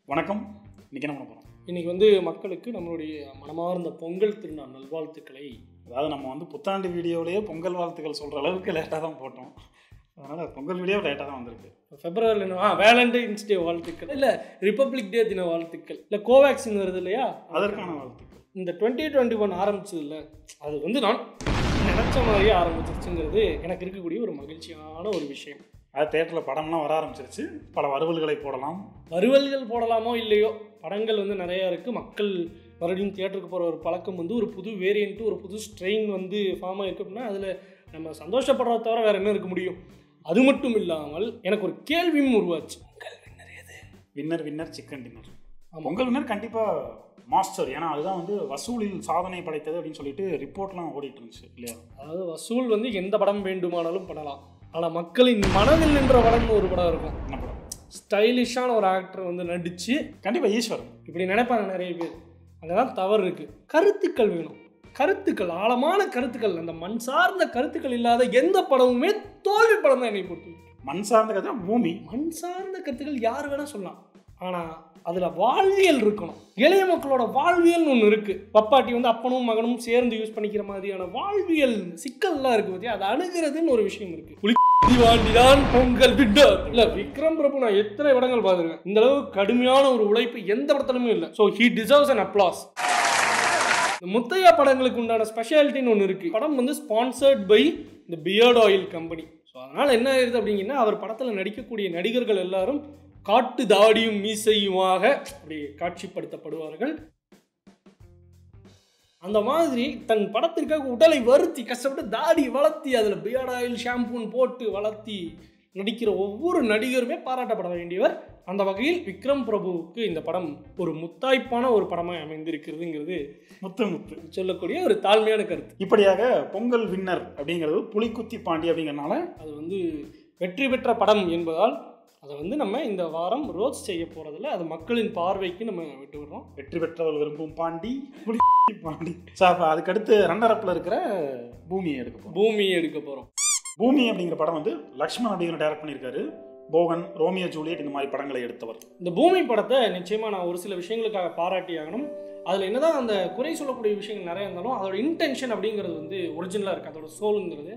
வணக்கம் இன்னைக்கு என்ன பண்ண போகிறோம் இன்னைக்கு வந்து மக்களுக்கு நம்மளுடைய மனமார்ந்த பொங்கல் திருநாள் நல்வாழ்த்துக்களை அதாவது நம்ம வந்து புத்தாண்டு வீடியோவிலேயே பொங்கல் வாழ்த்துக்கள் சொல்கிற அளவுக்கு லேட்டாக தான் போட்டோம் அதனால் பொங்கல் வீடியோ லேட்டாக தான் வந்திருக்கு பிப்ரவரியில் ஆ வேலண்டைன்ஸ் டே வாழ்த்துக்கள் இல்லை ரிப்பப்ளிக் டே தின வாழ்த்துக்கள் இல்லை கோவேக்சின் வருது இல்லையா அதற்கான வாழ்த்துக்கள் இந்த டுவெண்ட்டி டுவெண்ட்டி ஒன் ஆரம்பிச்சது இல்லை அது வந்து நான் நினச்ச மாதிரியே ஆரம்பிச்சிருச்சுங்கிறது எனக்கு இருக்கக்கூடிய ஒரு மகிழ்ச்சியான ஒரு விஷயம் அது தேட்டரில் படம்லாம் வர ஆரம்பிச்சிருச்சு பல வறுவல்களை போடலாம் வறுவல்கள் போடலாமோ இல்லையோ படங்கள் வந்து நிறையா இருக்குது மக்கள் மறுபடியும் தியேட்டருக்கு போகிற ஒரு பழக்கம் வந்து ஒரு புது வேரியண்ட்டு ஒரு புது ஸ்ட்ரெயின் வந்து ஃபார்ம் ஆயிருக்கு அப்படின்னா அதில் நம்ம சந்தோஷப்படுறத தவிர வேறு என்ன இருக்க முடியும் அது மட்டும் இல்லாமல் எனக்கு ஒரு கேள்வியும் உருவாச்சு வின்னர் வின்னர் சிக்கன் டின்னர் ஆமா. பொங்கல் வின்னர் கண்டிப்பாக மாஸ்டர் ஏன்னா அதுதான் வந்து வசூலில் சாதனை படைத்தது அப்படின்னு சொல்லிட்டு ரிப்போர்ட்லாம் ஓடிட்டு இருந்துச்சு இல்லையா அதாவது வசூல் வந்து எந்த படம் வேண்டுமானாலும் பண்ணலாம் ஆனால் மக்களின் மனதில் நின்ற படம்னு ஒரு படம் இருக்கும் என்ன படம் ஸ்டைலிஷான ஒரு ஆக்டர் வந்து நடித்து கண்டிப்பாக ஈஸ்வரன் இப்படி நினைப்பாங்க நிறைய பேர் அங்கே தான் தவறு இருக்குது கருத்துக்கள் வேணும் கருத்துக்கள் ஆழமான கருத்துக்கள் அந்த மண் சார்ந்த கருத்துக்கள் இல்லாத எந்த படமுமே தோல்வி படம் தான் என்னை பொறுத்து மண் சார்ந்த கதை பூமி மண் சார்ந்த கருத்துக்கள் யார் வேணால் சொல்லலாம் ஆனால் அதில் வாழ்வியல் இருக்கணும் இளைய மக்களோட வாழ்வியல்னு ஒன்று இருக்குது பப்பாட்டி வந்து அப்பனும் மகனும் சேர்ந்து யூஸ் பண்ணிக்கிற மாதிரியான வாழ்வியல் சிக்கல்லாம் இருக்குது பத்தியா அதை அணுகிறதுன்னு ஒரு விஷயம் இருக்குது புலி வாண்டிதான் பொங்கல் விட்டர் இல்ல விக்ரம் பிரபு நான் எத்தனை படங்கள் பார்த்துருக்கேன் இந்த அளவு கடுமையான ஒரு உழைப்பு எந்த படத்திலுமே இல்லை so he deserves an applause இந்த முத்தையா படங்களுக்கு உண்டான ஸ்பெஷாலிட்டின்னு ஒன்று இருக்குது படம் வந்து ஸ்பான்சர்ட் பை இந்த பியர்ட் ஆயில் கம்பெனி ஸோ அதனால் என்ன ஆயிருது அப்படிங்கன்னா அவர் படத்தில் நடிக்கக்கூடிய நடிகர்கள் எல்லாரும் காட்டு தாடியும் மீசையுமாக அப்படி காட்சிப்படுத்தப்படுவார்கள் அந்த மாதிரி தன் படத்திற்காக உடலை வருத்தி கஷ்டப்பட்டு தாடி வளர்த்தி அதில் பியர்ட் ஆயில் ஷாம்பூன் போட்டு வளர்த்தி நடிக்கிற ஒவ்வொரு நடிகருமே பாராட்டப்பட வேண்டியவர் அந்த வகையில் விக்ரம் பிரபுவுக்கு இந்த படம் ஒரு முத்தாய்ப்பான ஒரு படமாக அமைந்திருக்கிறதுங்கிறது முத்து முத்து சொல்லக்கூடிய ஒரு தாழ்மையான கருத்து இப்படியாக பொங்கல் வின்னர் அப்படிங்கிறது புலிக்குத்தி பாண்டி அப்படிங்கிறனால அது வந்து வெற்றி பெற்ற படம் என்பதால் அதை வந்து நம்ம இந்த வாரம் ரோஸ் செய்ய போகிறதில்ல அது மக்களின் பார்வைக்கு நம்ம விட்டு விடுறோம் வெற்றி பெற்றவள் விரும்பும் பாண்டி புலி பாண்டி சார் அப்ப அதுக்கடுத்து ரன்னரப்பில் இருக்கிற பூமியை எடுக்க போகிறோம் பூமி எடுக்க போகிறோம் பூமி அப்படிங்கிற படம் வந்து லக்ஷ்மண் அப்படிங்கிற டைரக்ட் பண்ணியிருக்காரு போகன் ரோமியோ ஜூலியட் இந்த மாதிரி படங்களை எடுத்தவர் இந்த பூமி படத்தை நிச்சயமாக நான் ஒரு சில விஷயங்களுக்காக பாராட்டி ஆகணும் அதில் என்னதான் அந்த குறை சொல்லக்கூடிய விஷயங்கள் நிறைய இருந்தாலும் அதோட இன்டென்ஷன் அப்படிங்கிறது வந்து ஒரிஜினலாக இருக்குது அதோட சோலுங்கிறது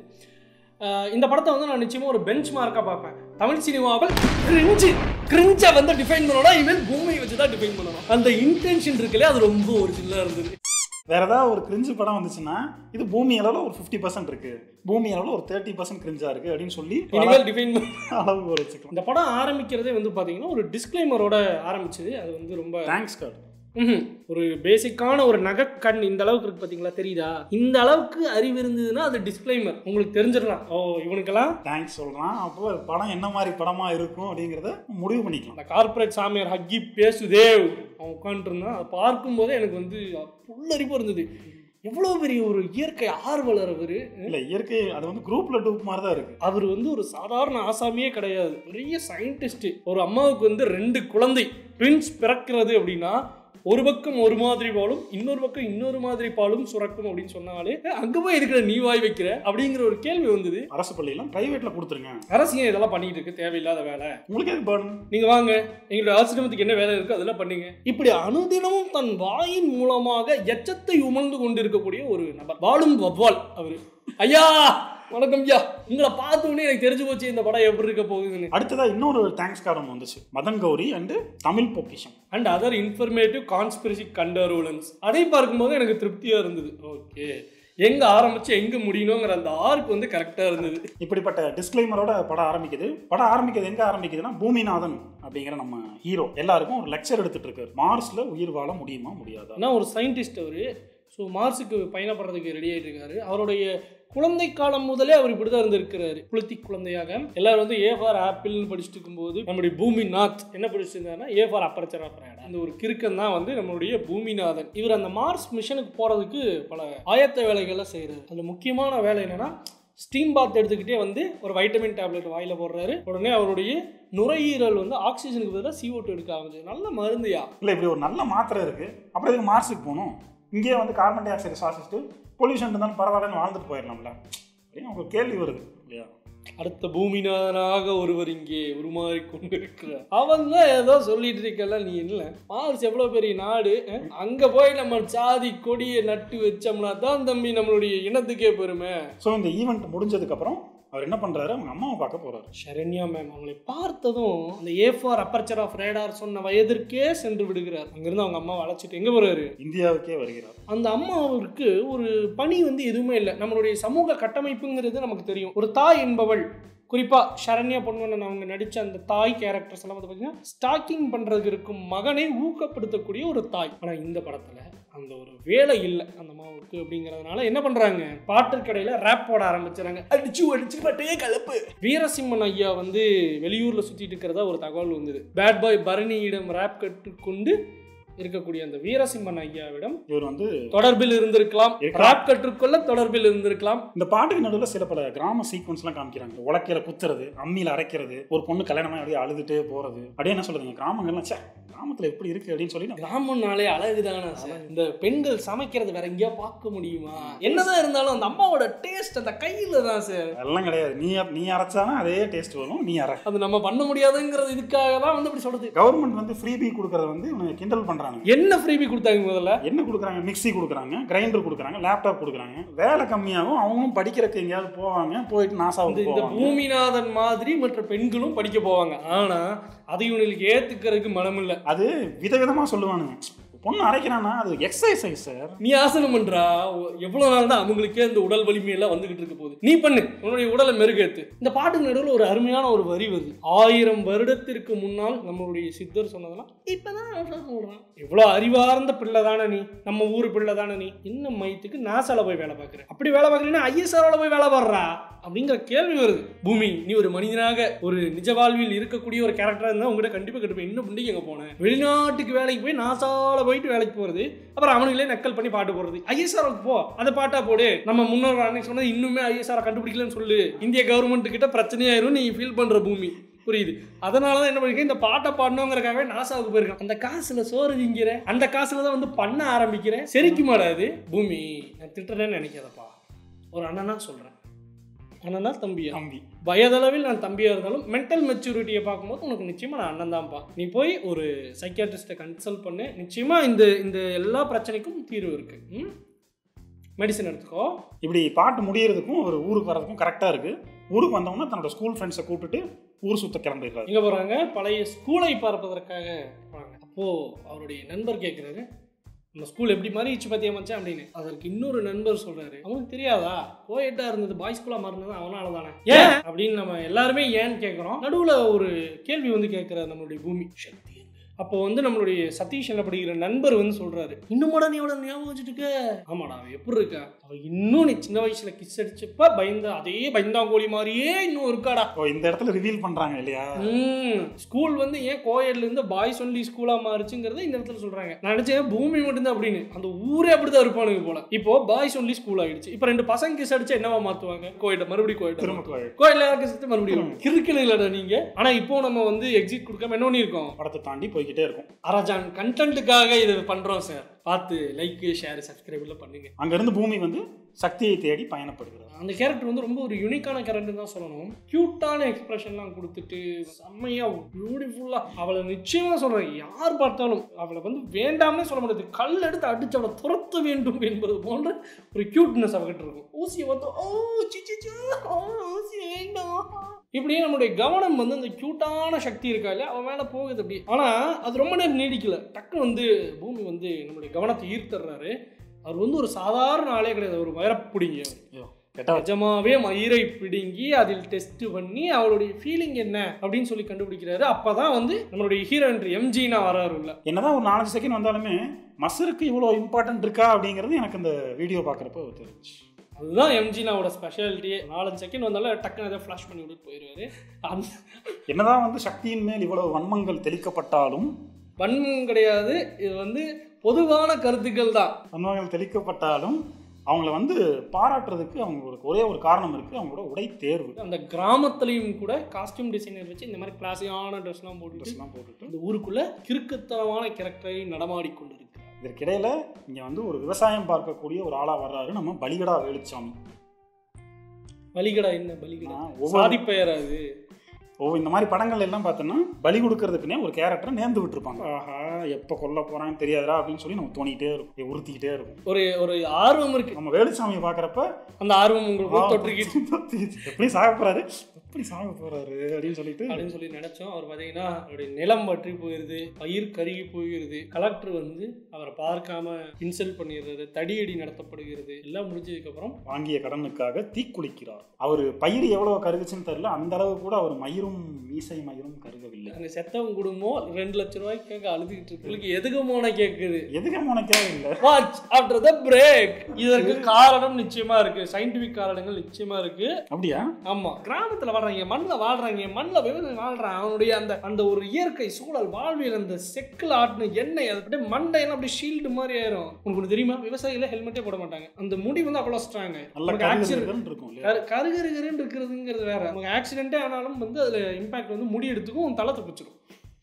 ஆஹ் இந்த படத்தை வந்து நான் நிச்சயமாக ஒரு பெஞ்ச் மார்க்காக பார்ப்பேன் தமிழ் சினிமாவில் கிரிஞ்சு கிரிஞ்சை வந்து டிஃபைன் பண்ணணும் இவன் பூமியை வச்சு தான் டிஃபைன் பண்ணணும் அந்த இன்டென்ஷன் இருக்குல்ல அது ரொம்ப ஒரிஜினலாக இருந்தது வேற ஏதாவது ஒரு கிரிஞ்சு படம் வந்துச்சுன்னா இது பூமி அளவில் ஒரு ஃபிஃப்டி பர்சன்ட் இருக்கு பூமி அளவில் ஒரு தேர்ட்டி பர்சன்ட் கிரிஞ்சா இருக்கு அப்படின்னு சொல்லி இனிமேல் டிஃபைன் அளவு வச்சுக்கலாம் இந்த படம் ஆரம்பிக்கிறதே வந்து பார்த்தீங்கன்னா ஒரு டிஸ்க்ளைமரோட ஆரம்பிச்சது அது வந்து ரொம்ப தேங்க்ஸ் கார்டு ம்ஹும். ஒரு பேசிக்கான ஒரு நகைக்கண் இந்த அளவுக்கு இருக்கு பார்த்தீங்களா தெரியுதா இந்த அளவுக்கு அறிவு இருந்ததுன்னா அது டிஸ்க்ளைமர் உங்களுக்கு தெரிஞ்சிடலாம் ஓ இவனுக்கெல்லாம் தேங்க்ஸ் சொல்றான் அப்போ படம் என்ன மாதிரி படமா இருக்கும் அப்படிங்கிறத முடிவு பண்ணிக்கலாம் அந்த கார்ப்பரேட் சாமியார் ஹக்கி பேசுதே அவன் உட்காந்துருந்தான் அதை பார்க்கும்போதே எனக்கு வந்து புல்லரிப்பு இருந்தது எவ்வளோ பெரிய ஒரு இயற்கை ஆர்வலர் அவர் இல்ல இயற்கை அது வந்து குரூப்ல டூப் மாதிரி தான் இருக்கு அவர் வந்து ஒரு சாதாரண ஆசாமியே கிடையாது பெரிய சயின்டிஸ்ட் ஒரு அம்மாவுக்கு வந்து ரெண்டு குழந்தை ட்வின்ஸ் பிறக்கிறது அப்படின்னா ஒரு பக்கம் ஒரு மாதிரி பாலும் இன்னொரு பக்கம் இன்னொரு மாதிரி பாலும் சுரக்கும் அப்படின்னு சொன்னாலே அங்க போய் இருக்கிற நீ வாய் வைக்கிற அப்படிங்கிற ஒரு கேள்வி வந்தது அரசு பள்ளியெல்லாம் பிரைவேட்ல கொடுத்துருங்க அரசு ஏன் இதெல்லாம் பண்ணிட்டு இருக்கு தேவையில்லாத வேலை உங்களுக்கு எதுக்கு பேர்டன் நீங்க வாங்க எங்களுடைய ஆசிரமத்துக்கு என்ன வேலை இருக்கு அதெல்லாம் பண்ணுங்க இப்படி அனுதினமும் தன் வாயின் மூலமாக எச்சத்தை உமிழ்ந்து கொண்டிருக்கக்கூடிய ஒரு நபர் வாழும் வவ்வால் அவரு ஐயா வணக்கம் ஐயா உங்களை பார்த்த உடனே எனக்கு தெரிஞ்சு போச்சு இந்த படம் எப்படி இருக்க போகுதுன்னு அடுத்ததா இன்னொரு தேங்க்ஸ் கார்டு ஒன்று வந்துச்சு Madan Gowri and Tamil Pokkisham and other informative conspiracy கண்டர்வலன்ஸ் அதை பார்க்கும்போது எனக்கு திருப்தியாக இருந்தது ஓகே எங்கே ஆரம்பிச்சு எங்கே முடியணுங்கிற அந்த ஆர்க் வந்து கரெக்டாக இருந்தது இப்படிப்பட்ட டிஸ்க்ளைமரோட படம் ஆரம்பிக்குது படம் ஆரம்பிக்கிறது எங்க ஆரம்பிக்குதுன்னா பூமிநாதன் அப்படிங்கிற நம்ம ஹீரோ எல்லாருக்கும் ஒரு லெக்சர் எடுத்துட்டு இருக்காரு மார்ஸ்ல உயிர் வாழ முடியுமா முடியாதா ஆனால் ஒரு சயின்டிஸ்ட் அவர் ஸோ மார்ஸுக்கு பயணப்படுறதுக்கு ரெடி ஆகிட்டு இருக்காரு அவருடைய குழந்தை காலம் முதலே அவர் இப்படி தான் இருந்திருக்கிறாரு குளத்தி குழந்தையாக எல்லாரும் வந்து ஏ ஃபார் ஆப்பிள்னு படிச்சுட்டு இருக்கும்போது நம்முடைய பூமிநாத் என்ன படிச்சுட்டு இருந்தாருன்னா ஏ ஃபார் அப்பரச்சர் ஆஃப் அந்த ஒரு கிறுக்கன் தான் வந்து நம்மளுடைய பூமிநாதன் இவர் அந்த மார்ஸ் மிஷனுக்கு போகிறதுக்கு பல ஆயத்த வேலைகளை செய்கிறாரு அதில் முக்கியமான வேலை என்னன்னா ஸ்டீம் பாத் எடுத்துக்கிட்டே வந்து ஒரு வைட்டமின் டேப்லெட் வாயில போடுறாரு உடனே அவருடைய நுரையீரல் வந்து ஆக்சிஜனுக்கு பதிலாக CO2 எடுக்க ஆரம்பிச்சு நல்ல மருந்துயா இல்லை இப்படி ஒரு நல்ல மாத்திரை இருக்கு அப்புறம் இதுக்கு மார்ஸுக்கு போகணும் இங்கேயே வந்து கார்பன் டை ஆக்சைடு சுவாசிச்சுட்டு பொல்யூஷன் இருந்தாலும் பரவாயில்லன்னு வாழ்ந்துட்டு போயிடலாம்ல அப்படின்னு உங்களுக்கு கேள்வி வருது இல்லையா அடுத்த பூமிநாதனாக ஒருவர் இங்கே உருமாறி கொண்டிருக்கிறார் அவன் தான் ஏதோ சொல்லிட்டு இருக்கல நீ இல்ல மார்ஸ் எவ்வளவு பெரிய நாடு அஹ்? அங்க போய் நம்ம சாதி கொடியை நட்டு வச்சோம்னா தான் தம்பி நம்மளுடைய இனத்துக்கே பெருமை ஸோ இந்த ஈவெண்ட் முடிஞ்சதுக்கப்புறம் அவர் என்ன பண்ணுறாரு அவங்க அம்மாவை பார்க்க போகிறாரு சரண்யா மேம் அவங்களை பார்த்ததும் அந்த A for aperture of radar சொன்ன வயதிற்கே சென்று விடுகிறார் அங்கிருந்து அவங்க அம்மாவை அழைச்சிட்டு எங்க போறாரு இந்தியாவுக்கே வருகிறார் அந்த அம்மாவிற்கு ஒரு பணி வந்து எதுவுமே இல்லை நம்மளுடைய சமூக கட்டமைப்புங்கிறது நமக்கு தெரியும் ஒரு தாய் என்பவள் குறிப்பாக சரண்யா பொன்வண்ணன் அவங்க நடித்த அந்த தாய் கேரக்டர்ஸ் எல்லாம் வந்து பார்த்தீங்கன்னா ஸ்டாக்கிங் பண்ணுறதுக்கு இருக்கும் மகனை ஊக்கப்படுத்தக்கூடிய ஒரு தாய் ஆனால் இந்த படத்தில் அந்த ஒரு வேலை இல்லை அந்த அம்மாவுக்கு அப்படிங்கிறதுனால என்ன பண்ணுறாங்க பாட்டுக்கடையில் ரேப் போட ஆரம்பிச்சுறாங்க அடிச்சு அடிச்சு பட்டையே கலப்பு வீரசிம்மன் ஐயா வந்து வெளியூரில் சுற்றிட்டு இருக்கிறதா ஒரு தகவல் வந்தது பேட் பாய் பரணியிடம் ரேப் கற்றுக்கொண்டு இருக்கக்கூடிய அந்த வீரசிம்மன் ஐயாவிடம் இவர் வந்து தொடர்பில் இருந்திருக்கலாம் இருக்கலாம். ராப் கற்றுக்கொள்ள தொடர்பில் இருந்திருக்கலாம் இந்த பாட்டுக்கு நடுவில் சில பல கிராம சீக்வன்ஸ்லாம் காமிக்கிறாங்க உலக்கையில குத்துறது அம்மியில் அரைக்கிறது ஒரு பொண்ணு கல்யாணமாக அப்படியே அழுதுட்டே போகிறது அப்படியே என்ன சொல்லுங்க கிராமங்கள்லாம் சே கிராமத்தில் எப்படி இருக்கு அப்படின்னு சொல்லி நம்ம கிராமம்னாலே அழகுதானே சார் இந்த பெண்கள் சமைக்கிறது வேற எங்கேயா பார்க்க முடியுமா என்னதான் இருந்தாலும் அந்த அம்மாவோட டேஸ்ட் அந்த கையில தான் சார் அதெல்லாம் கிடையாது நீ நீ அரைச்சாலும் அதே டேஸ்ட் வரும் நீ அரை அது நம்ம பண்ண முடியாதுங்கிறது இதுக்காக தான் வந்து இப்படி சொல்றது கவர்மெண்ட் வந்து ஃப்ரீ பீ கொடுக்கறத வந்து இவனுங்க கிண்டல் பண்ணுறாங்க என்ன ஃப்ரீபி கொடுத்தாங்க முதல்ல என்ன கொடுக்குறாங்க மிக்ஸி கொடுக்குறாங்க கிரைண்டர் கொடுக்குறாங்க லேப்டாப் கொடுக்குறாங்க வேலை கம்மியாகும் அவங்களும் படிக்கிறதுக்கு எங்கேயாவது போவாங்க போயிட்டு இந்த நாசாவுக்கு இந்த போவாங்க பூமிநாதன் மாதிரி மற்ற பெண்களும் படிக்க போவாங்க ஆனா அதை இவங்களுக்கு ஏத்துக்கிறதுக்கு மனம் இல்ல அது விதவிதமா சொல்லுவானுங்க பொண்ணு அரைக்கிறான்னா அது எக்ஸசைஸ் சார் நீ ஆசனம் பண்றா எவ்வளவு நாள் தான் அவங்களுக்கே இந்த உடல் வலிமை எல்லாம் வந்துகிட்டு இருக்க போகுது நீ பண்ணு உன்னுடைய உடலை மெருகேத்து இந்த பாட்டுக்கு நடுவில் ஒரு அருமையான ஒரு வரி வருது ஆயிரம் வருடத்திற்கு முன்னால் நம்மளுடைய சித்தர் சொன்னதெல்லாம் இப்பதான் அவன் சொல்றான் இவ்வளோ அறிவார்ந்த பிள்ளை தானே நீ நம்ம ஊர் பிள்ளை தானே நீ இன்னும் மையத்துக்கு நாசால போய் வேலை பார்க்குற அப்படி வேலை பார்க்குறீங்கன்னா ஐஎஸ்ஆரோட போய் வேலை பாடுறா அப்படிங்கிற கேள்வி வருது பூமி நீ ஒரு மனிதனாக ஒரு நிஜ வாழ்வில் இருக்கக்கூடிய ஒரு கேரக்டரா இருந்தா உங்ககிட்ட கண்டிப்பா கட்டுப்பேன் இன்னும் புண்டிக்கு எங்க போனேன் வெளிநாட்டுக்கு வேலைக்கு போய் நாசால போயிட்டு வேலைக்கு போறது அப்புறம் அவனுங்களே நக்கல் பண்ணி பாட்டு போடுறது ஐஎஸ்ஆருக்கு போ அந்த பாட்டா போடு நம்ம முன்னோர் அன்னைக்கு சொன்னது இன்னுமே ஐஎஸ்ஆர் கண்டுபிடிக்கலன்னு சொல்லு இந்திய கவர்மெண்ட் கிட்ட பிரச்சனையாயிரும் நீ ஃபீல் பண்ற பூமி புரியுது அதனால தான் என்ன பண்ணிருக்கேன் இந்த பாட்டை பாடணுங்கிறக்காகவே நாசாவுக்கு போயிருக்கேன் அந்த காசுல சோறு திங்கிறேன் அந்த காசுல தான் வந்து பண்ண ஆரம்பிக்கிறேன் செரிக்க மாட்டாது பூமி நான் திட்டுறேன்னு நினைக்காதப்பா ஒரு அண்ணனா சொல்றேன் அண்ணனா தம்பியா தம்பி வயதளவில் நான் தம்பியாக இருந்தாலும் மென்டல் மெச்சூரிட்டியை பார்க்கும்போது உனக்கு நிச்சயமாக நான் அண்ணன் தான்ப்பா நீ போய் ஒரு சைக்கியாட்ரிஸ்ட்டை கன்சல்ட் பண்ணு நிச்சயமாக இந்த இந்த எல்லா பிரச்சனைக்கும் தீர்வு இருக்குது மெடிசன் எடுத்துக்கோ இப்படி பாட்டு முடியறதுக்கும் ஒரு ஊருக்கு வர்றதுக்கும் கரெக்டாக இருக்கு ஊருக்கு வந்தவொடனே தன்னோட ஸ்கூல் ஃப்ரெண்ட்ஸை கூப்பிட்டுட்டு ஊர் சுத்த கிளம்பிடுறாரு எங்கே போகிறாங்க பழைய ஸ்கூலை பார்ப்பதற்காக போகிறாங்க அப்போது அவருடைய நண்பர் கேட்குறாரு நம்ம ஸ்கூல் எப்படி மாறிடுச்சு பார்த்தியா மச்சான் அப்படின்னு அதற்கு இன்னொரு நண்பர் சொல்றாரு அவனுக்கு தெரியாதா கோயட்டா இருந்தது பாய்ஸ் ஸ்கூலா மாறினது அவனால தானே ஏன் அப்படின்னு நம்ம எல்லாருமே ஏன்னு கேட்குறோம் நடுவில் ஒரு கேள்வி வந்து கேட்குறாரு நம்மளுடைய பூமி சக்தி எங்க? அப்போ வந்து நம்மளுடைய சதீஷ் என்ன படிக்கிற நண்பர் வந்து சொல்றாரு இன்னும் நீ அவளை ஞாபகம் வச்சுட்டு இருக்க ஆமாடா அவ எப்படி இருக்கா அவ இன்னும் நீ சின்ன வயசுல கிஸ் அடிச்சப்ப பயந்த அதே பயந்தாங்கோழி மாதிரியே இன்னும் இருக்காடா ஓ இந்த இடத்துல ரிவீல் பண்றாங்க இல்லையா ம் ஸ்கூல் வந்து ஏன் கோயட்ல இருந்து பாய்ஸ் ஒன்லி ஸ்கூலா மாறுச்சுங்கிறத இந்த இடத்துல சொல்றாங்க நான் நினைச்சேன் பூமி மட்டும்தான் அப்படின்னு அந்த ஊரே அப்படிதான் இருப்பானுங்க போல இப்போ பாய்ஸ் ஒன்லி ஸ்கூல் ஆயிடுச்சு இப்போ ரெண்டு பசங்க கிஸ் அடிச்சா என்னவா மாத்துவாங்க கோயிட்ட மறுபடியும் கோயிட்ட திரும்ப கோயில் கோயில யாருக்கு சேர்த்து மறுபடியும் கிறுக்கணுங்களா நீங்க ஆனா இப்போ நம்ம வந்து எக்ஸிட் கொடுக்காம என்ன பண்ணியிருக்கோம் படத்தை தாண்டி போய்கிட்டே இருக்கும் அரஜான் கண்டென்ட்டுக்காக இது பண்றோம் சார் பார்த்து லைக் ஷேர் சப்ஸ்கிரைப்ல பண்ணுங்க அங்கிருந்து பூமி வந்து சக்தியை தேடி பயணப்படுகிறார் அந்த கேரக்டர் வந்து ரொம்ப ஒரு யூனிக்கான கேரக்டர் தான் சொல்லணும் க்யூட்டான எக்ஸ்பிரஷன்லாம் கொடுத்துட்டு செம்மையா பியூட்டிஃபுல்லா அவளை நிச்சயமா சொல்றேன் யார் பார்த்தாலும் அவளை வந்து வேண்டாம்னே சொல்ல முடியாது கல் எடுத்து அடிச்சு அவளை துரத்த வேண்டும் என்பது போன்ற ஒரு கியூட்னஸ் அவகிட்ட இருக்கும் ஊசியை வந்து ஓ சிச்சிச்சோ ஓ ஊசி வேண்டாம் இப்படியே நம்மளுடைய கவனம் வந்து அந்த க்யூட்டான சக்தி இருக்கா இல்லையா அவன் மேலே போகுது அப்படி ஆனால் அது ரொம்ப நேரம் நீடிக்கல டக்குன்னு வந்து பூமி வந்து நம்மளுடைய கவனத்தை ஈர்த்துறாரு அவர் வந்து ஒரு சாதாரண ஆளே கிடையாது ஒரு வைரப்பிடிங்க ஐயோ கெட்டா நிஜமாவே மயிரை பிடுங்கி அதில் டெஸ்ட் பண்ணி அவளுடைய ஃபீலிங் என்ன அப்படின்னு சொல்லி கண்டுபிடிக்கிறாரு அப்பதான் வந்து நம்மளுடைய ஹீரோ என்று எம்ஜினா வராரு உள்ள என்னதான் ஒரு நாலஞ்சு செகண்ட் வந்தாலுமே மசருக்கு இவ்வளோ இம்பார்ட்டன்ட் இருக்கா அப்படிங்கிறது எனக்கு இந்த வீடியோ பார்க்குறப்போ தெரிஞ்சு அதுதான் எம்ஜினாவோட ஸ்பெஷாலிட்டியே நாலஞ்சு செகண்ட் வந்தாலும் டக்குன்னு அதை ஃப்ளாஷ் பண்ணி விட்டு போயிடுவாரு அந்த என்னதான் வந்து சக்தியின் மேல் இவ்வளவு வன்மங்கள் தெளிக்கப்பட்டாலும் வன்மம் கிடையாது இது வந்து பொதுவான கருத்துக்கள் தான் வன்மங்கள் தெளிக்கப்பட்டாலும் அவங்கள வந்து பாராட்டுறதுக்கு அவங்களுக்கு ஒரே ஒரு காரணம் இருக்குது அவங்களோட உடை தேர்வு அந்த கிராமத்துலேயும் கூட காஸ்டியூம் டிசைனர் வச்சு இந்த மாதிரி கிளாஸியான ட்ரெஸ்லாம் போட்டுட்டு ட்ரெஸ்லாம் போட்டுட்டு இந்த ஊருக்குள்ள கிறுக்குத்தனமான கேரக்டரை நடமாடி கொண்டிருக்கு இதற்கிடையில இங்கே வந்து ஒரு விவசாயம் பார்க்கக்கூடிய ஒரு ஆளாக வர்றாரு நம்ம பலிகடா வேலுச்சாமி பலிகடா என்ன பலிகடா நான் ஒவ்வொரு சாதி பெயர் அது ஓ இந்த மாதிரி படங்கள் எல்லாம் பார்த்தோன்னா பலி கொடுக்கறதுக்குனே ஒரு கேரக்டரை நேர்ந்து விட்டுருப்பாங்க ஆஹா எப்போ கொல்ல போறான்னு தெரியாதா அப்படின்னு சொல்லி நம்ம தோணிக்கிட்டே இருக்கும் உறுத்திக்கிட்டே இருக்கும் ஒரு ஒரு ஆர்வம் இருக்கு நம்ம வேலுசாமியை பார்க்குறப்ப அந்த ஆர்வம் உங்களுக்கு தொற்றுக்கிட்டு எப்படி சாக போறாரு எப்படி சாக போறாரு அப்படின்னு சொல்லிட்டு அப்படின்னு சொல்லி நினைச்சோம் அவர் பார்த்தீங்கன்னா அவருடைய நிலம் பற்றி போயிருது பயிர் கருகி போயிருது கலெக்டர் வந்து அவரை பார்க்காம இன்சல்ட் பண்ணிடுறது தடியடி நடத்தப்படுகிறது எல்லாம் முடிஞ்சதுக்கு அப்புறம் வாங்கிய கடனுக்காக தீக்குளிக்கிறார் அவர் பயிர் எவ்வளவு கருகுச்சுன்னு தெரியல அந்த அளவு கூட அவர் மயிரும் மீசை மயிரும் கருகவில்லை அங்க செத்தவன் குடும்பம் ரெண்டு லட்ச ரூபாய் கேட்க அழுதுகிட்டு இருக்கு உங்களுக்கு எதுக்கு மோன கேட்குது எதுக்கு உனக்கே இல்லை வாட்ச் ஆஃப்டர் த பிரேக் இதற்கு காரணம் நிச்சயமா இருக்கு சயின்டிபிக் காரணங்கள் நிச்சயமா இருக்கு அப்படியா ஆமா கிராமத்துல வாழ்றாங்க மண்ணில் வாழ்றாங்க மண்ணில் விவசாயம் வாழ்றான் அவனுடைய அந்த அந்த ஒரு இயற்கை சூழல் வாழ்வியல் அந்த செக்கில் ஆட்டின எண்ணெய் அது அப்படியே மண்டையெல்லாம் அப்படியே ஷீல்டு மாதிரி ஆயிரும் உங்களுக்கு ஒண்ணு தெரியுமா விவசாயிகள ஹெல்மெட்டே போட மாட்டாங்க அந்த முடி வந்து அவ்வளோ ஸ்ட்ராங் நல்ல ஆக்சிடென்ட் கருகருன்னு இருக்கும் இல்லையா கரு கருகருகருன்னு இருக்கிறதுங்கிறது வேற நமக்கு ஆக்சிடென்ட்டே ஆனாலும் வந்து அதில் இம்பாக்ட் வந்து முடி எடுத்துக்கும் தலை தப்பிச்சிடும்